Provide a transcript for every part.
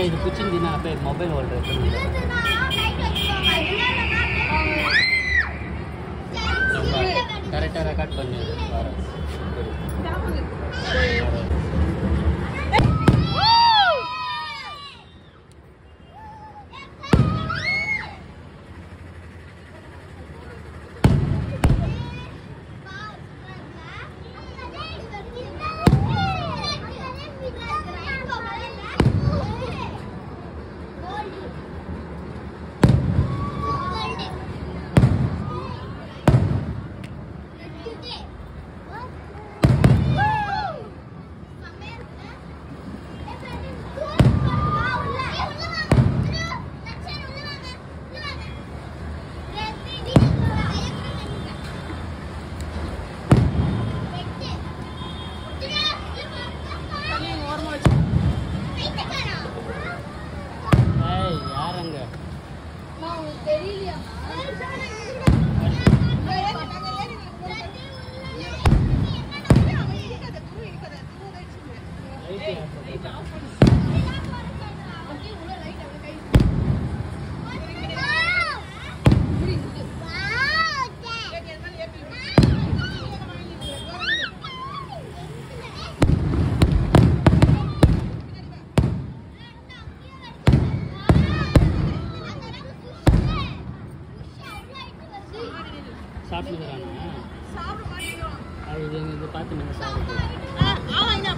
இது பிடிச்சிருந்தீங்கன்னா அப்படியே mobile holder கரெக்டாக ரெக்கார்ட் பண்ணி வரேன் ஏய் யார் அங்க சாப்பிட்டுக்கிறானா அது இது இது பார்த்து நீங்கள் சாப்பிட்டு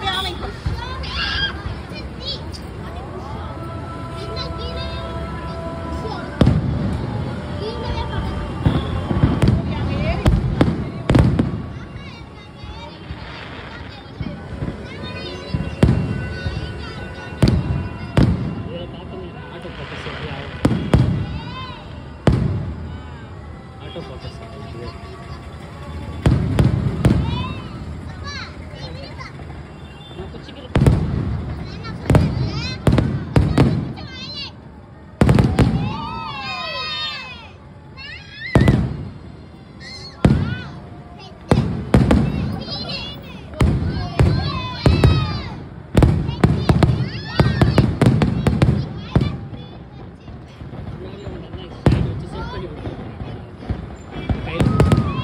இதில் பார்த்து ஆட்டோ ஃபோக்கஸ் எப்படி ஆகும் ஆட்டோ ஃபோக்கஸ் ஆகுது நான் குச்சிக்கிறேன் முன்னாடி அவன் நல்லா சைடு வச்சு செட் பண்ணி விட்டுருக்கான் கையில்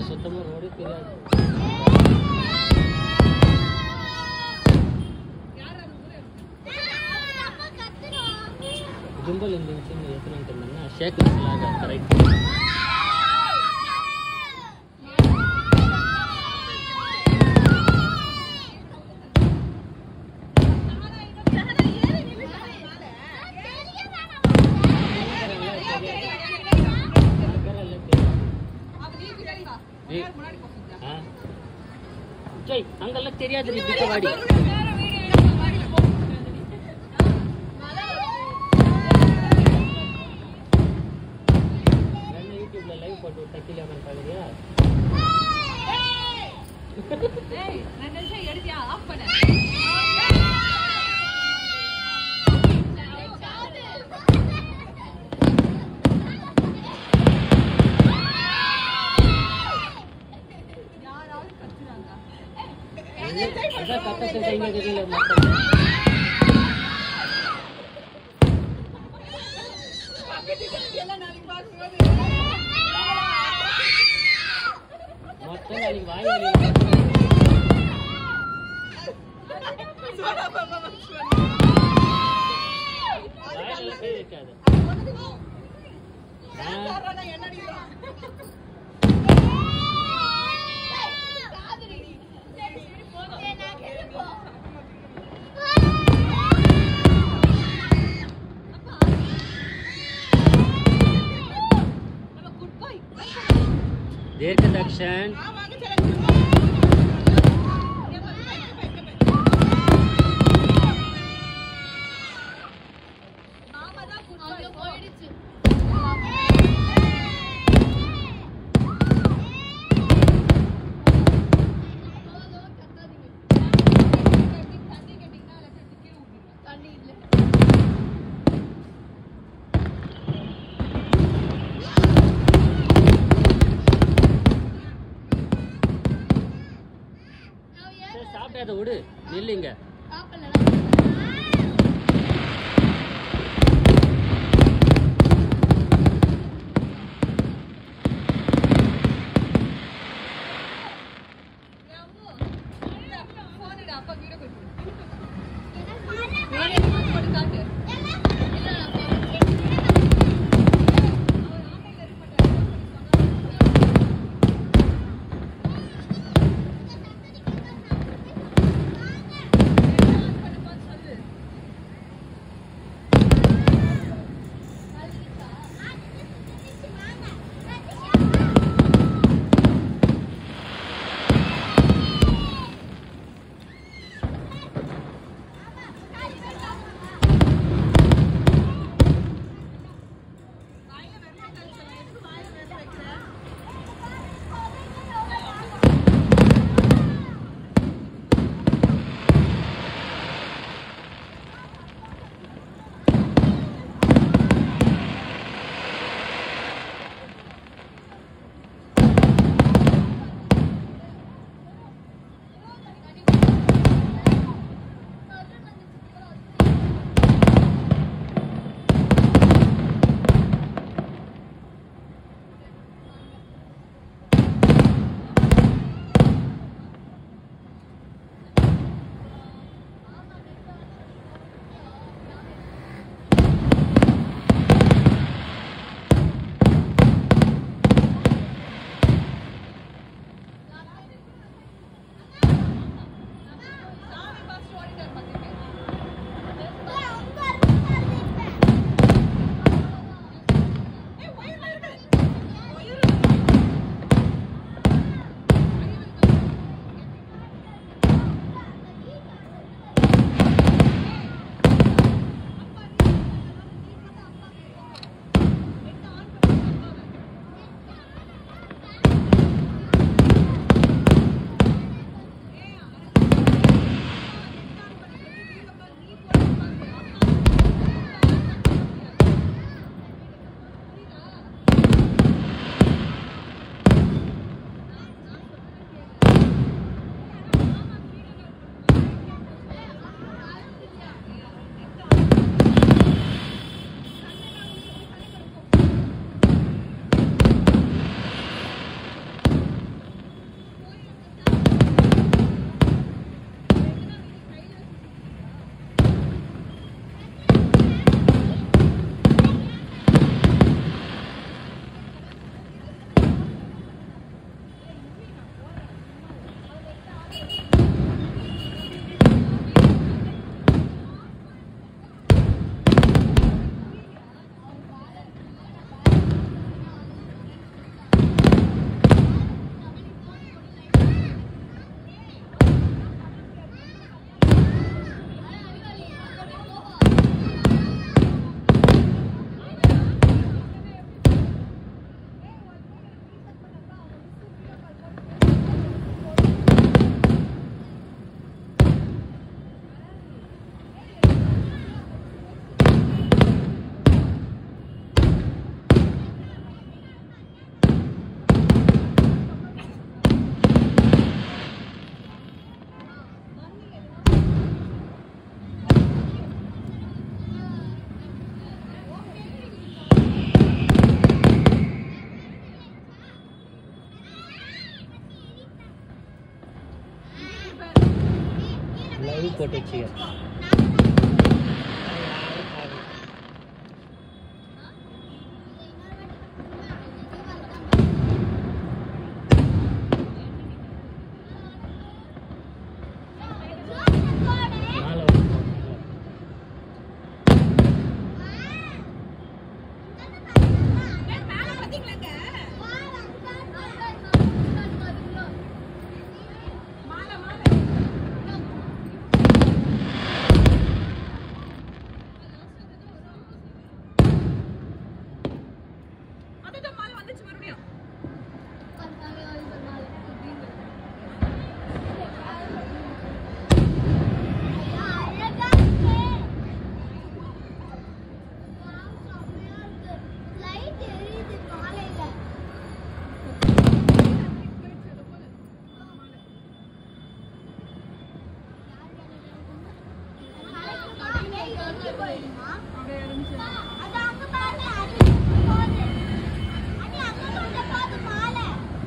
சுத்தமாக ரோடே தெரியாது கும்பல் இருந்துச்சுன்னு எத்தனை இருந்தேன்னா ஷேக் நஸ்லாக கரெக்ட் ஜெய் அங்கெல்லாம் தெரியாது நீ பிக்கவாடி வேணா யூடியூப்ல லைவ் போட்டு விட்டா கீழே உட்காந்து பாக்குறியா அதான் கத்த சொல்ற இங்க தெரியல மொத்தம் மொத்தம் நாளைக்கு வாய் வலி வாயில கை வைக்காத दीर्घ दक्षिण போயிடுச்சு தண்ணி இல்லை சரி சாப்பிடாத விடு நில்லுங்க ஆ லைவ் போட்டு வச்சுக்க மேலே லைட் எரியுது காலையில அது அங்க பாரு அது போகுது அது அங்க கொண்டு போகுது மாலை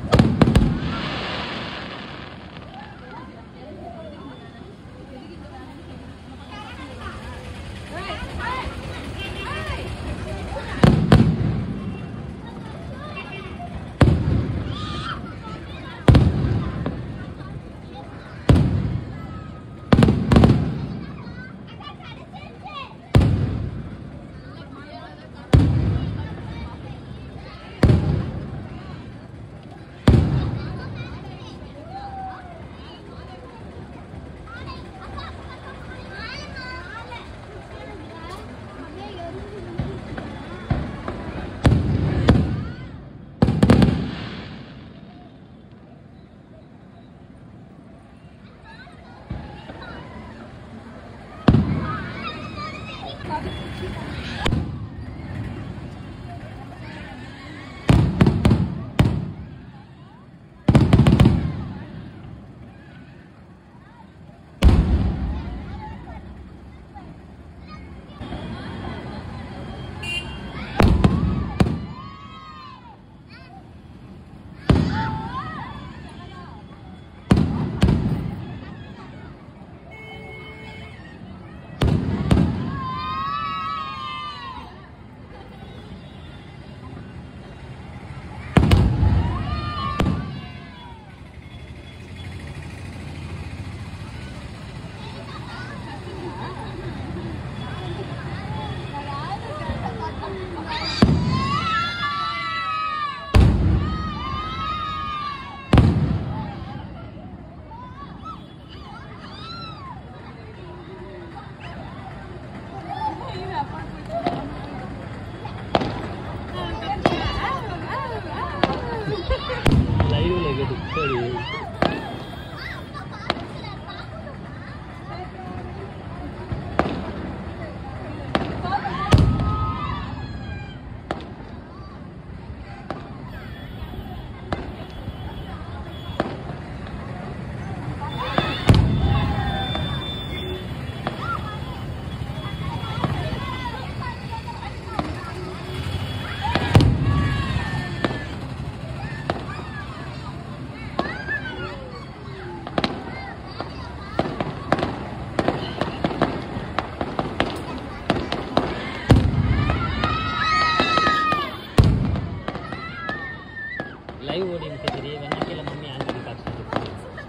லைவ்ல இருக்குது சரி லைவ் ஓடினுக்கு சரி வேணா கீழே மம்மி ஆன் பண்ணி பார்த்துட்டு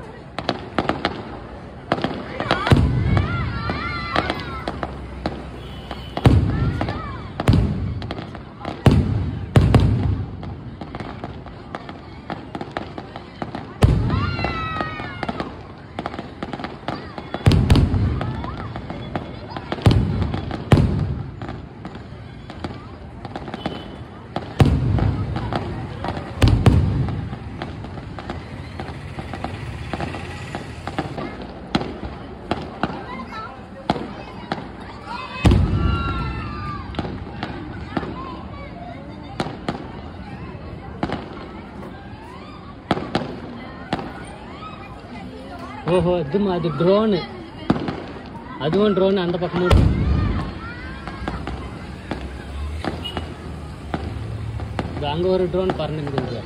ஓஹோ இது அது ட்ரோனு அதுவும் ட்ரோன் அந்த பக்கமும் இது அங்க ஒரு ட்ரோன் பறந்துங்குது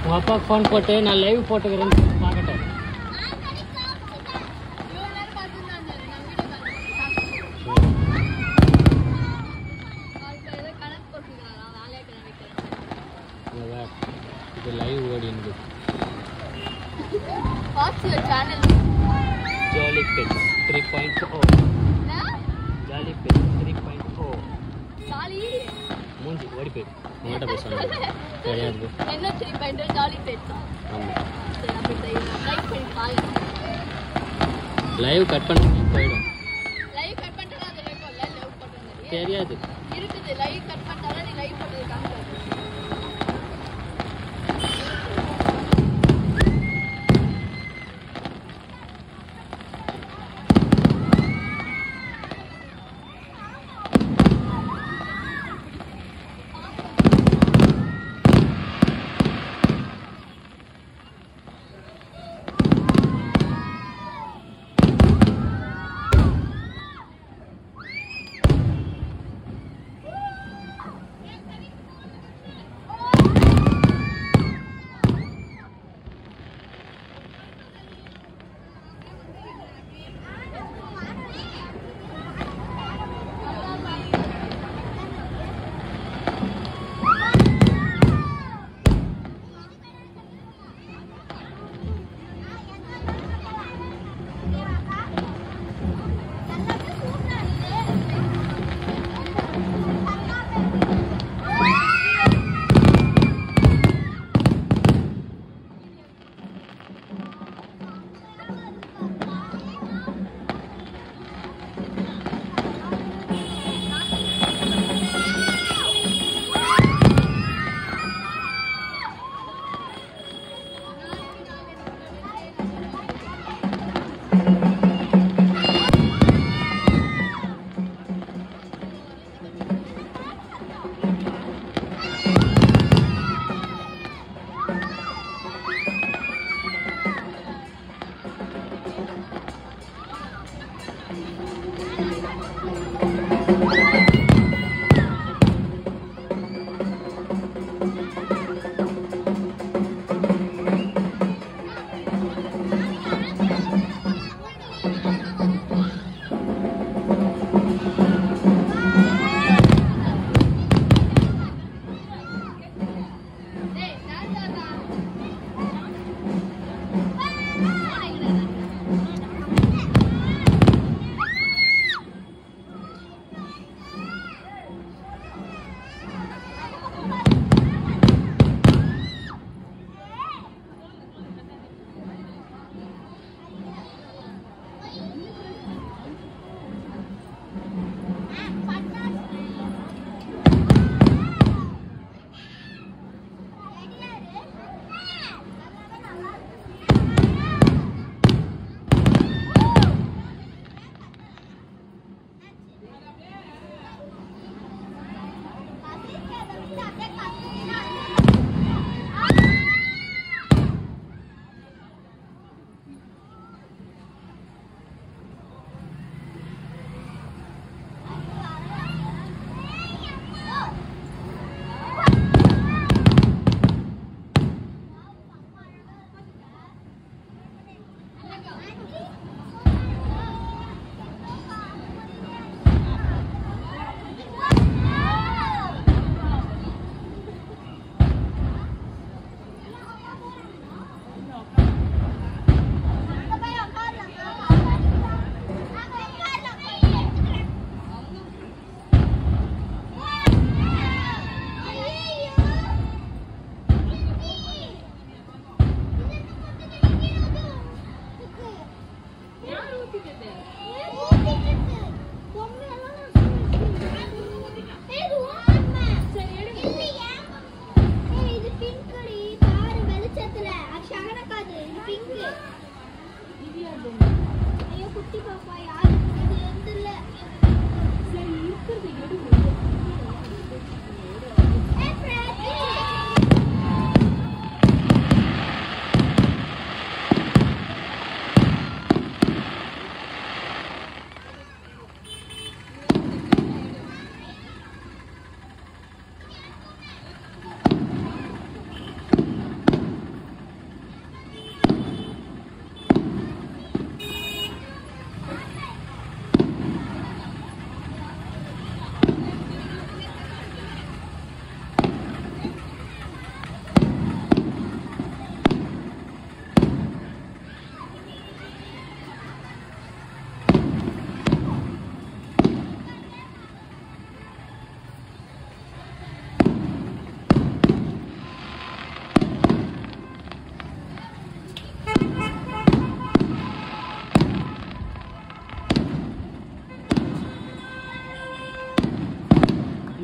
உங்க அப்பாவுக்கு ஃபோன் போட்டு நான் லைவ் போட்டுக்கிறேன்னு பார்க்கட்டும் இவ்வளவு நேரம் பார்த்துருந்தாங்க நான் வீடியோ கால் அவருக்கு ஏதோ கணக்கு போட்டுருக்காங்க அவன் வேலையை கிளம்பிக்கிறேன் இங்க வா. இது லைவ் ஓடிந்து what's your channel jolly pets three point o jolly pets three point o jolly மூஞ்சி ஓடி போயிடு உங்கள்கிட்ட பேசுவாங்க கிடையாது என்ன த்ரீ பாயிண்ட் ஜாலி பேட்ஸா ஆமாம் சரி அப்படி லைக் பண்ணி பாருங்க லைவ் கட் பண்ணி போயிடும் லைவ் கட் பண்ணிட்டா அது லைவ் போடல லைவ் போட்டது தெரியாது இருக்குது லைவ் கட் பண்ணிட்டாலும் நீ லைவ் போட்டது காமிக்காது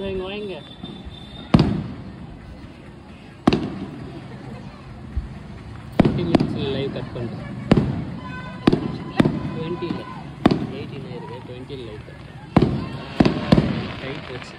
இதோ இங்க வாங்க டுவெண்ட்டி மினிட்ஸில் லைவ் கட் பண்ணுறேன் டுவெண்ட்டியில் எயிட்டீன் இருக்கு டுவெண்ட்டியில் லைவ் கட் டைட் வச்சு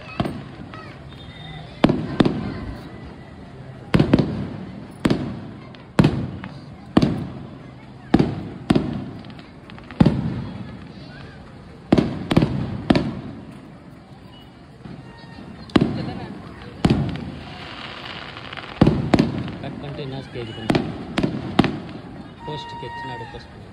கட் பண்ணிட்டு என்ன ஸ்டேஜ் பண்ணுறேன் போஸ்ட் கெட்ஸ் நடு போஸ்ட் பண்ணி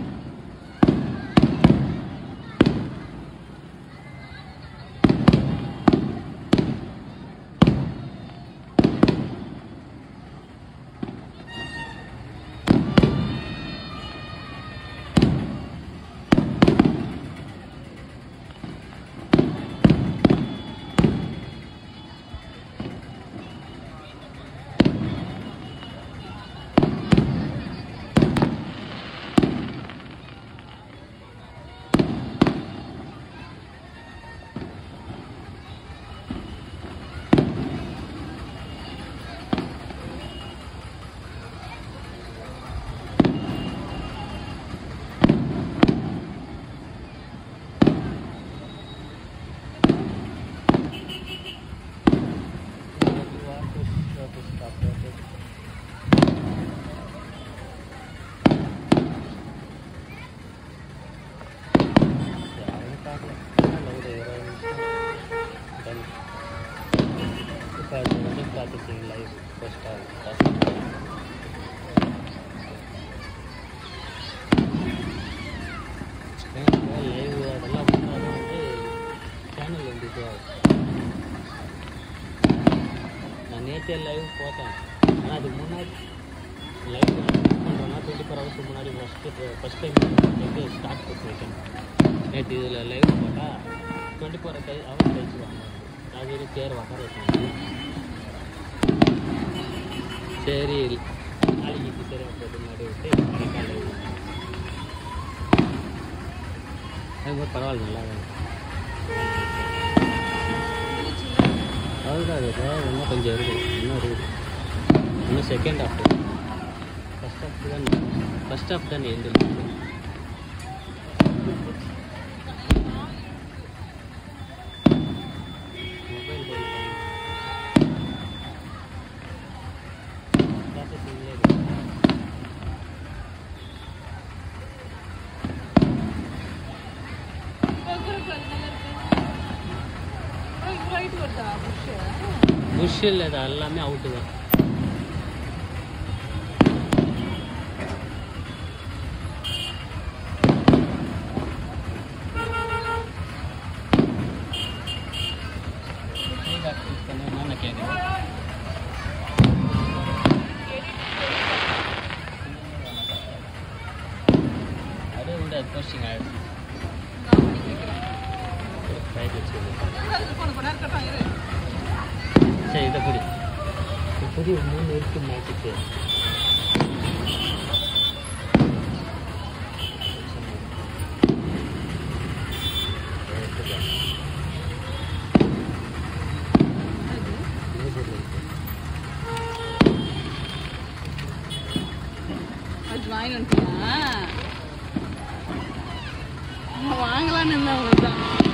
பார்த்துருக்கீங்க லைவ் ஃபஸ்ட்டாக லைவ் அதெல்லாம் பண்ணாலும் வந்து சேனல் வந்து இதுவாகும் நான் நேற்றே லைவ் போட்டேன் ஆனால் அதுக்கு முன்னாடி லைவ் பண்ணுறேன்னா டுவெண்ட்டி ஃபோர் ஹவர்ஸ்க்கு முன்னாடி ஃபஸ்ட்டு ஃபஸ்ட் டைம் வந்து ஸ்டார்ட் பண்ணிட்டேன் நேற்று இதில் லைவ் போட்டால் டுவெண்ட்டி ஃபோர் ஹவர்ஸ் கழிச்சு வாங்க அது வரைக்கும் பேர் உட்கார வைப்பாங்க சரி நாளைக்கு சரி போட்டு முன்னாடி விட்டு நாளைக்கு லைவ் அது மாதிரி பரவாயில்ல நல்லா தான் இருக்கு. அவ்வளோதான் அது வேறு இன்னும் கொஞ்சம் இருக்குது இன்னும் இருக்குது இன்னும் செகண்ட் ஹாஃப் ஃபஸ்ட் ஹாஃப் தான் ஃபஸ்ட் ஹாஃப் தான் எந்த மொபைல் ப்ராசஸிங்லேயே இருக்கு புஷ் இல்லை அது எல்லாமே அவுட்டு தான் நான் கேட்குறேன் அது விட போஸ்டிங் ஆகிடுச்சு ரைட் வச்சு சரி இதை பிடி புதிய மூணு இருக்கு மேட்சுக்கு வாங்கலான்னு இருந்தவங்க தான்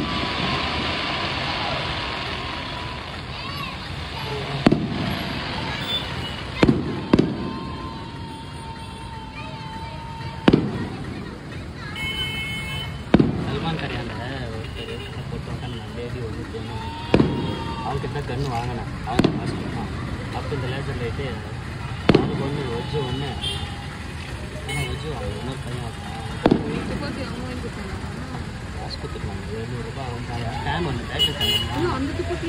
சல்மான் கரையாண்ட ஒருத்தர் போட்டு நான் லேடி ஒன்று போகணும் அவங்ககிட்ட கன்று வாங்கினேன் அவங்க காசு கொடுத்தான் அப்போ இந்த லேசர் லைட்டு அவனுக்கு ஒன்று வச்சு ஒன்று ஆனால் வச்சு அவன் இன்னொரு பையன் வாங்கினான் பத்தி அவங்க கொடுத்தாங்க காசு கொடுத்துருவாங்க எழுநூறுபா அவன் ஃபேன் ஒன்று பேட்டரி ஃபேன் அந்த துப்பத்தி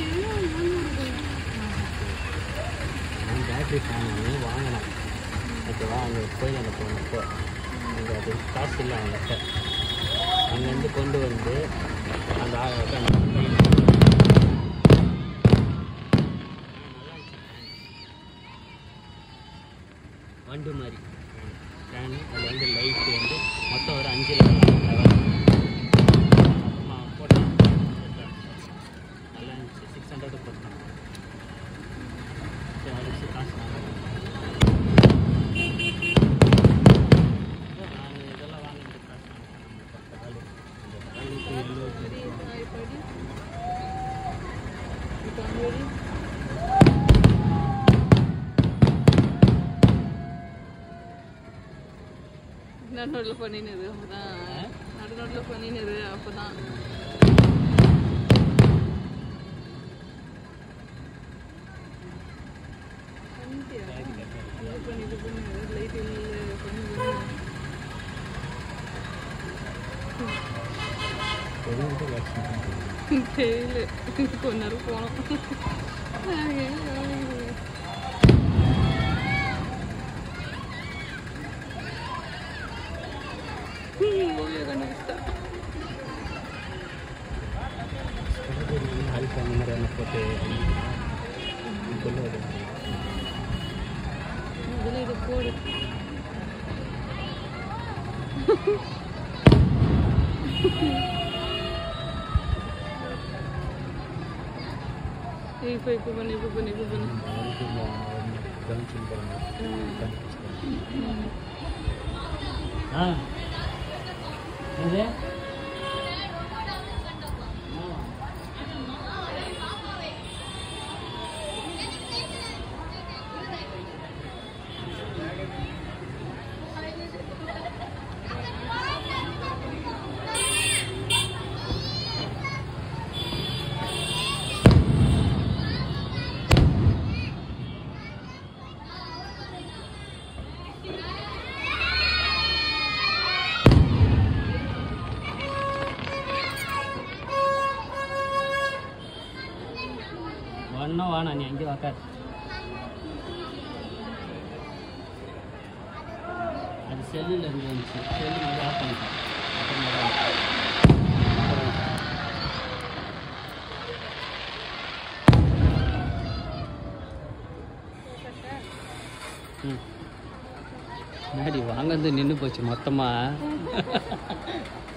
நான் பேட்டரி ஃபேன் ஒன்று வாங்கினேன் ஓகேவா அங்கே கோயில் அந்த போனப்போ அங்கே அது காசு இல்லை அவங்ககிட்ட அங்கேருந்து கொண்டு வந்து அந்த ஆ- அந்த வண்டு மாதிரி ஃபேனு அது வந்து லைட் வந்து மொத்தம் ஒரு அஞ்சு லெவல் அப்புறமா போட்டேன் நல்லா இருந்துச்சு சிக்ஸ் ஹண்ட்ரட் நான் இதெல்லாம் வாங்கிட்டு காசு பக்கத்தாலே இந்த காலுக்கு இருபது சரி, நான் இப்ப அடி. இப்ப அங்க அடி. நடுநடுல பண்ணினது அப்பதான் நடுநடுல பண்ணினது அப்பதான் பண்ணிட்டியா? இது பண்ணி இது பண்ணி லைட் இல்லை பண்ணி இது பண்ணி. தெரியல கொஞ்ச நேரம் போனோம் அதுக்கு அந்த மாதிரி என்ன போட்டு சொல்லுவது இதுல இது போடு இப்போ இப்போ பண்ணு இப்போ பண்ணு இப்போ பண்ணு ஆ இது ஒன்றும் வேணாம் நீ அங்கே உக்கார் அது செல்லில் இருந்து வந்துச்சு செல்லு மாதிரி ஆஃப் பண்ணிட்டேன் அப்புறமா தான். ம் முன்னாடி வாங்கிறது நின்று போச்சு மொத்தமாக